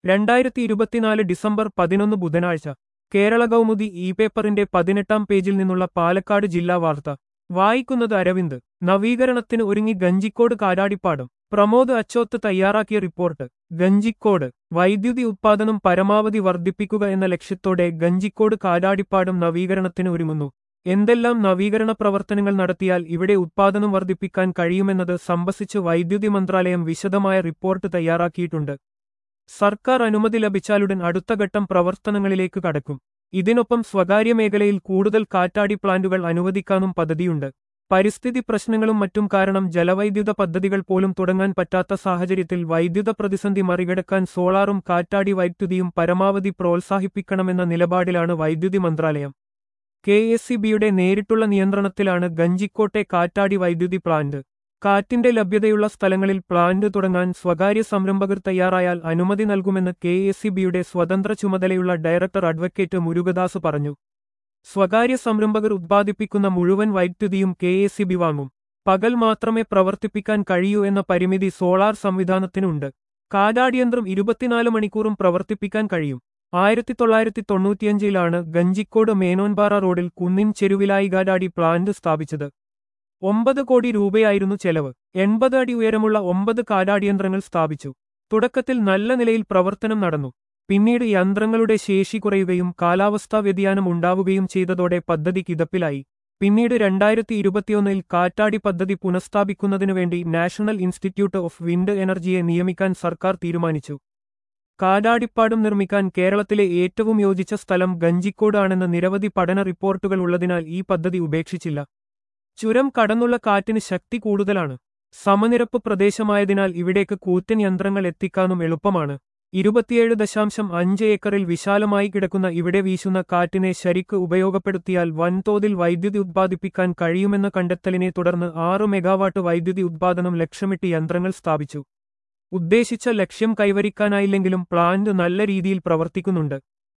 രണ്ടായിരത്തി ഇരുപത്തിനാല് ഡിസംബർ പതിനൊന്ന് ബുധനാഴ്ച കേരള കൗമുദി ഇ പേപ്പറിന്റെ പതിനെട്ടാം പേജിൽ നിന്നുള്ള പാലക്കാട് ജില്ലാ വാർത്ത വായിക്കുന്നത് അരവിന്ദ് നവീകരണത്തിന് ഒരുങ്ങി ഗഞ്ചിക്കോട് കാരാടിപ്പാടം പ്രമോദ് അച്ചോത്ത് തയ്യാറാക്കിയ റിപ്പോർട്ട് ഗഞ്ചിക്കോട് വൈദ്യുതി ഉത്പാദനം പരമാവധി വർദ്ധിപ്പിക്കുക എന്ന ലക്ഷ്യത്തോടെ ഗഞ്ചിക്കോട് കാരാടിപ്പാടം നവീകരണത്തിന് ഒരുങ്ങുന്നു എന്തെല്ലാം നവീകരണ പ്രവർത്തനങ്ങൾ നടത്തിയാൽ ഇവിടെ ഉത്പാദനം വർദ്ധിപ്പിക്കാൻ കഴിയുമെന്നത് സംബന്ധിച്ച് വൈദ്യുതി മന്ത്രാലയം വിശദമായ റിപ്പോർട്ട് തയ്യാറാക്കിയിട്ടുണ്ട് സർക്കാർ അനുമതി ലഭിച്ചാലുടൻ അടുത്ത ഘട്ടം പ്രവർത്തനങ്ങളിലേക്ക് കടക്കും ഇതിനൊപ്പം സ്വകാര്യ മേഖലയിൽ കൂടുതൽ കാറ്റാടി പ്ലാന്റുകൾ അനുവദിക്കാനും പദ്ധതിയുണ്ട് പരിസ്ഥിതി പ്രശ്നങ്ങളും മറ്റും കാരണം ജലവൈദ്യുത പദ്ധതികൾ പോലും തുടങ്ങാൻ പറ്റാത്ത സാഹചര്യത്തിൽ വൈദ്യുത പ്രതിസന്ധി മറികടക്കാൻ സോളാറും കാറ്റാടി വൈദ്യുതിയും പരമാവധി പ്രോത്സാഹിപ്പിക്കണമെന്ന നിലപാടിലാണ് വൈദ്യുതി മന്ത്രാലയം കെ എസ് സി ബിയുടെ നേരിട്ടുള്ള നിയന്ത്രണത്തിലാണ് ഗഞ്ചിക്കോട്ടെ കാറ്റാടി വൈദ്യുതി പ്ലാന്റ് കാറ്റിന്റെ ലഭ്യതയുള്ള സ്ഥലങ്ങളിൽ പ്ലാന്റ് തുടങ്ങാൻ സ്വകാര്യ സംരംഭകർ തയ്യാറായാൽ അനുമതി നൽകുമെന്ന് കെ എസ് സി ബിയുടെ സ്വതന്ത്ര ചുമതലയുള്ള ഡയറക്ടർ അഡ്വക്കേറ്റ് മുരുകദാസ് പറഞ്ഞു സ്വകാര്യ സംരംഭകർ ഉത്പാദിപ്പിക്കുന്ന മുഴുവൻ വൈദ്യുതിയും കെ എസ് സി ബി വാങ്ങും പകൽ മാത്രമേ പ്രവർത്തിപ്പിക്കാൻ കഴിയൂ എന്ന പരിമിതി സോളാർ സംവിധാനത്തിനുണ്ട് കാടാടിയന്ത്രം ഇരുപത്തിനാല് മണിക്കൂറും പ്രവർത്തിപ്പിക്കാൻ കഴിയും ആയിരത്തി തൊള്ളായിരത്തി തൊണ്ണൂറ്റിയഞ്ചിലാണ് ഗഞ്ചിക്കോട് മേനോൻപാറ റോഡിൽ കുന്നിൻ ചെരുവിലായി കാടാടി പ്ലാന്റ് സ്ഥാപിച്ചത് ഒമ്പത് കോടി രൂപയായിരുന്നു ചെലവ് എൺപത് അടി ഉയരമുള്ള ഒമ്പത് കാടാടിയന്ത്രങ്ങൾ സ്ഥാപിച്ചു തുടക്കത്തിൽ നല്ല നിലയിൽ പ്രവർത്തനം നടന്നു പിന്നീട് യന്ത്രങ്ങളുടെ ശേഷി കുറയുകയും കാലാവസ്ഥാ വ്യതിയാനം ഉണ്ടാവുകയും ചെയ്തതോടെ പദ്ധതി കിതപ്പിലായി പിന്നീട് രണ്ടായിരത്തി ഇരുപത്തിയൊന്നിൽ കാറ്റാടി പദ്ധതി പുനഃസ്ഥാപിക്കുന്നതിനുവേണ്ടി നാഷണൽ ഇൻസ്റ്റിറ്റ്യൂട്ട് ഓഫ് വിൻഡ് എനർജിയെ നിയമിക്കാൻ സർക്കാർ തീരുമാനിച്ചു കാടാടിപ്പാടം നിർമ്മിക്കാൻ കേരളത്തിലെ ഏറ്റവും യോജിച്ച സ്ഥലം ഗഞ്ചിക്കോട് ആണെന്ന് നിരവധി പഠന റിപ്പോർട്ടുകൾ ഉള്ളതിനാൽ ഈ പദ്ധതി ഉപേക്ഷിച്ചില്ല ചുരം കടന്നുള്ള കാറ്റിന് ശക്തി കൂടുതലാണ് സമനിരപ്പ് പ്രദേശമായതിനാൽ ഇവിടേക്ക് കൂറ്റൻ യന്ത്രങ്ങൾ എത്തിക്കാനും എളുപ്പമാണ് ഇരുപത്തിയേഴ് ദശാംശം അഞ്ച് ഏക്കറിൽ വിശാലമായി കിടക്കുന്ന ഇവിടെ വീശുന്ന കാറ്റിനെ ശരിക്ക് ഉപയോഗപ്പെടുത്തിയാൽ വൻതോതിൽ വൈദ്യുതി ഉത്പാദിപ്പിക്കാൻ കഴിയുമെന്ന കണ്ടെത്തലിനെ തുടർന്ന് ആറ് മെഗാവാട്ട് വൈദ്യുതി ഉത്പാദനം ലക്ഷ്യമിട്ട് യന്ത്രങ്ങൾ സ്ഥാപിച്ചു ഉദ്ദേശിച്ച ലക്ഷ്യം കൈവരിക്കാനായില്ലെങ്കിലും പ്ലാന്റ് നല്ല രീതിയിൽ പ്രവർത്തിക്കുന്നുണ്ട്